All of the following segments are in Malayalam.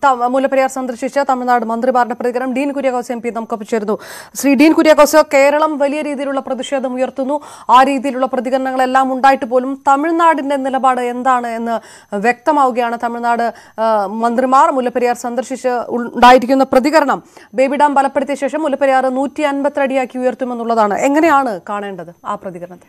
ത- മുല്ലപ്പെരിയാർ സന്ദർശിച്ച തമിഴ്നാട് മന്ത്രിമാരുടെ പ്രതികരണം ഡീൻ കുര്യാക്കോസ് എം പി നമുക്കൊപ്പം ചേരുന്നു ശ്രീ ഡീൻ കുര്യാക്കോസ് കേരളം വലിയ രീതിയിലുള്ള പ്രതിഷേധം ഉയർത്തുന്നു ആ രീതിയിലുള്ള പ്രതികരണങ്ങളെല്ലാം ഉണ്ടായിട്ട് പോലും തമിഴ്നാടിന്റെ നിലപാട് എന്താണ് എന്ന് വ്യക്തമാവുകയാണ് തമിഴ്നാട് ആ, മന്ത്രിമാർ മുല്ലപ്പെരിയാർ സന്ദർശിച്ച് ഉണ്ടായിരിക്കുന്ന പ്രതികരണം ബേബി ഡാം ബലപ്പെടുത്തിയ ശേഷം മുല്ലപ്പെരിയാർ നൂറ്റി അൻപത്തടിയാക്കി ഉയർത്തുമെന്നുള്ളതാണ് എങ്ങനെയാണ് കാണേണ്ടത് ആ പ്രതികരണത്തെ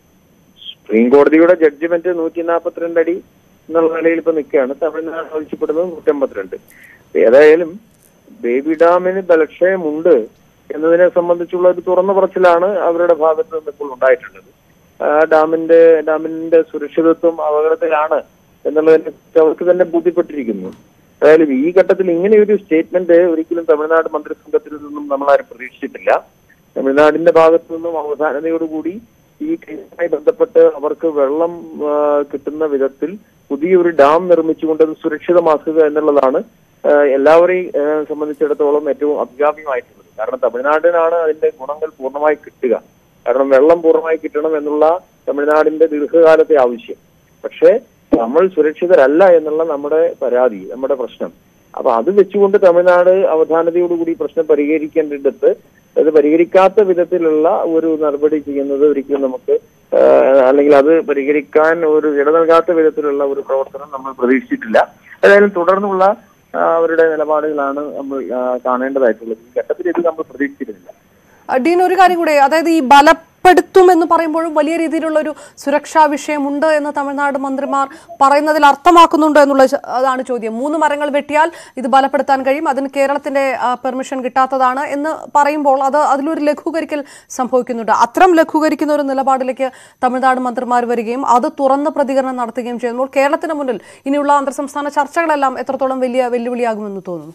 സുപ്രീം കോടതിയുടെ ജഡ്ജ്മെന്റ് നൂറ്റി നാൽപ്പത്തിരണ്ട് അടി എന്നുള്ള നിലയിൽ ഇപ്പൊ നിൽക്കുകയാണ് തമിഴ്നാട് ആവശ്യപ്പെടുന്നത് നൂറ്റി അമ്പത്തിരണ്ട് ഏതായാലും ബേബി ഡാമിന് ബലക്ഷയമുണ്ട് എന്നതിനെ സംബന്ധിച്ചുള്ള ഒരു തുറന്ന പറച്ചിലാണ് അവരുടെ ഭാഗത്ത് നിന്ന് ഇപ്പോൾ ഉണ്ടായിട്ടുള്ളത് ആ ഡാമിന്റെ ഡാമിന്റെ സുരക്ഷിതത്വം അപകടത്തിലാണ് എന്നുള്ളതിനെ കുറിച്ച് അവർക്ക് തന്നെ ബോധ്യപ്പെട്ടിരിക്കുന്നു ഏതായാലും ഈ ഘട്ടത്തിൽ ഇങ്ങനെ ഒരു സ്റ്റേറ്റ്മെന്റ് ഒരിക്കലും തമിഴ്നാട് മന്ത്രിസംഘത്തിൽ നിന്നും നമ്മളാരും പ്രതീക്ഷിച്ചിട്ടില്ല തമിഴ്നാടിന്റെ ഭാഗത്തു നിന്നും അവസാനതയോടുകൂടി ഈ കേസുമായി ബന്ധപ്പെട്ട് അവർക്ക് വെള്ളം ആ, കിട്ടുന്ന വിധത്തിൽ പുതിയൊരു ഡാം നിർമ്മിച്ചുകൊണ്ട് അത് സുരക്ഷിതമാക്കുക എന്നുള്ളതാണ് ആ, എല്ലാവരെയും ആ, സംബന്ധിച്ചിടത്തോളം ഏറ്റവും അഭികാമ്യമായിട്ടുള്ളത് കാരണം തമിഴ്നാടിനാണ് അതിന്റെ ഗുണങ്ങൾ പൂർണ്ണമായി കിട്ടുക കാരണം വെള്ളം പൂർണ്ണമായി കിട്ടണം എന്നുള്ള തമിഴ്നാടിന്റെ ദീർഘകാലത്തെ ആവശ്യം പക്ഷേ നമ്മൾ സുരക്ഷിതരല്ല എന്നുള്ള നമ്മുടെ പരാതി നമ്മുടെ പ്രശ്നം അപ്പൊ അത് വെച്ചുകൊണ്ട് തമിഴ്നാട് അവധാനതയോടുകൂടി ഈ പ്രശ്നം പരിഹരിക്കേണ്ടിടത്ത് അത് പരിഹരിക്കാത്ത വിധത്തിലുള്ള ഒരു നടപടി ചെയ്യുന്നത് ഒരിക്കലും നമുക്ക് ആ, അല്ലെങ്കിൽ അത് പരിഹരിക്കാൻ ഒരു ഇട നൽകാത്ത വിധത്തിലുള്ള ഒരു പ്രവർത്തനം നമ്മൾ പ്രതീക്ഷിച്ചിട്ടില്ല ഏതായാലും തുടർന്നുള്ള ആ, അവരുടെ നിലപാടുകളാണ് നമ്മൾ ആ, കാണേണ്ടതായിട്ടുള്ളത് ഈ ഘട്ടത്തിൽ ഇത് നമ്മൾ പ്രതീക്ഷിച്ചിരുന്നില്ല ഡീൻ ഒരു കാര്യം കൂടെ അതായത് ഈ ബലപ്പെടുത്തും എന്ന് പറയുമ്പോഴും വലിയ രീതിയിലുള്ള ഒരു സുരക്ഷാ വിഷയമുണ്ട് എന്ന് തമിഴ്നാട് മന്ത്രിമാർ പറയുന്നതിൽ അർത്ഥമാക്കുന്നുണ്ടോ എന്നുള്ള ച- അതാണ് ചോദ്യം മൂന്ന് മരങ്ങൾ വെട്ടിയാൽ ഇത് ബലപ്പെടുത്താൻ കഴിയും അതിന് കേരളത്തിന്റെ പെർമിഷൻ കിട്ടാത്തതാണ് എന്ന് പറയുമ്പോൾ അത് അതിലൊരു ലഘൂകരിക്കൽ സംഭവിക്കുന്നുണ്ട് അത്തരം ലഘൂകരിക്കുന്ന ഒരു നിലപാടിലേക്ക് തമിഴ്നാട് മന്ത്രിമാർ വരികയും അത് തുറന്ന പ്രതികരണം നടത്തുകയും ചെയ്യുമ്പോൾ കേരളത്തിന് മുന്നിൽ ഇനിയുള്ള അന്തർ സംസ്ഥാന ചർച്ചകളെല്ലാം എത്രത്തോളം വലിയ വെല്ലുവിളിയാകുമെന്ന് തോന്നുന്നു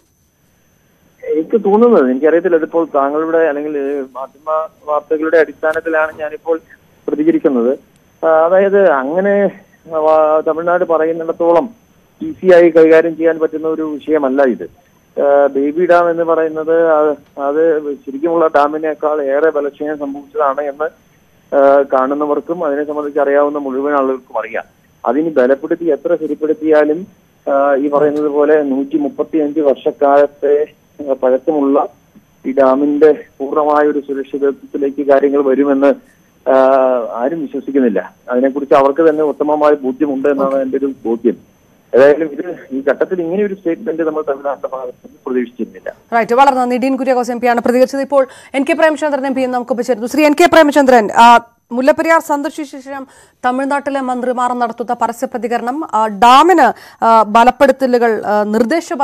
എനിക്ക് തോന്നുന്നത് എനിക്കറിയത്തില്ല ഇതിപ്പോൾ താങ്കളുടെ അല്ലെങ്കിൽ ഏഹ്, മാധ്യമ വാർത്തകളുടെ അടിസ്ഥാനത്തിലാണ് ഞാനിപ്പോൾ പ്രതികരിക്കുന്നത് ആ, അതായത് അങ്ങനെ ആ, തമിഴ്നാട് പറയുന്നിടത്തോളം ഈസിയായി കൈകാര്യം ചെയ്യാൻ പറ്റുന്ന ഒരു വിഷയമല്ല ഇത് ആ, ബേബി ഡാം എന്ന് പറയുന്നത് അത് അത് ശരിക്കുമുള്ള ഡാമിനേക്കാൾ ഏറെ ബലക്ഷയം സംഭവിച്ചതാണ് എന്ന് ആ, കാണുന്നവർക്കും അതിനെ സംബന്ധിച്ച് അറിയാവുന്ന മുഴുവൻ ആളുകൾക്കും അറിയാം അതിന് ബലപ്പെടുത്തി എത്ര ശരിപ്പെടുത്തിയാലും ആ, ഈ പറയുന്നത് പോലെ നൂറ്റി മുപ്പത്തി അഞ്ച് വർഷക്കാലത്തെ ആ, പഴക്കമുള്ള ഈ ഡാമിന്റെ പൂർണ്ണമായ ഒരു സുരക്ഷിതത്വത്തിലേക്ക് കാര്യങ്ങൾ വരുമെന്ന് ആ, ആരും വിശ്വസിക്കുന്നില്ല അതിനെക്കുറിച്ച് അവർക്ക് തന്നെ ഉത്തമമായ ബോധ്യമുണ്ട് എന്നാണ് എന്റെ ഒരു ബോധ്യം ഏതായാലും ഇത് ഈ ഘട്ടത്തിൽ ഇങ്ങനെ ഒരു സ്റ്റേറ്റ്മെന്റ് നമ്മൾ തമിഴ്നാട്ടിന്റെ ഭാഗത്ത് നിന്ന് പ്രതീക്ഷിച്ചിരുന്നില്ല റൈറ്റ് വളരെ നന്ദി ഡീൻ കുര്യാക്കോസ് എം പിയാണ് പ്രതികരിച്ചത് ഇപ്പോൾ N K Premachandran M P നമുക്ക് ചേരുന്നു ശ്രീ എൻ കെ പ്രേമചന്ദ്രൻ ആ, മുല്ലപ്പെരിയാർ സന്ദർശിച്ച ശേഷം തമിഴ്നാട്ടിലെ മന്ത്രിമാർ നടത്തുന്ന പരസ്യ പ്രതികരണം ആ, ഡാമിന് ആ, ബലപ്പെടുത്തലുകൾ ആ, നിർദ്ദേശ